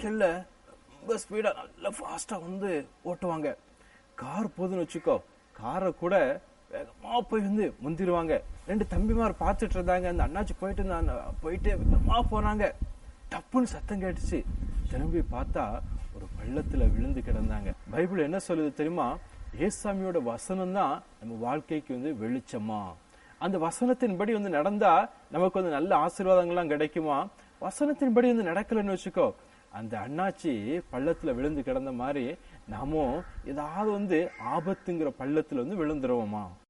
சைக்கிள்ல ரொம்ப ஸ்பீடா நல்ல ஃபாஸ்டா வந்து ஓட்டுவாங்க கார் போதுன்னு வச்சுக்கோ காரை கூட வேகமா போய் வந்து முந்திருவாங்க ரெண்டு தம்பிமார் பார்த்துட்டு இருந்தாங்க அந்த அண்ணாச்சி போயிட்டு இருந்தாங்க போயிட்டு வேகமா போனாங்க டப்புன்னு சத்தம் கேட்டுச்சு திரும்பி பார்த்தா ஒரு பள்ளத்துல விழுந்து கிடந்தாங்க பைபிள் என்ன சொல்லுது தெரியுமா ஏசாமியோட வசனம் தான் நம்ம வாழ்க்கைக்கு வந்து வெளிச்சமா அந்த வசனத்தின்படி வந்து நடந்தா நமக்கு வந்து நல்ல ஆசீர்வாதங்கள்லாம் கிடைக்குமா வசனத்தின்படி வந்து நடக்கலைன்னு வச்சுக்கோ அந்த அண்ணாச்சி பள்ளத்துல விழுந்து கிடந்த மாதிரி நாமும் ஏதாவது வந்து ஆபத்துங்கிற பள்ளத்துல வந்து விழுந்துருவோமா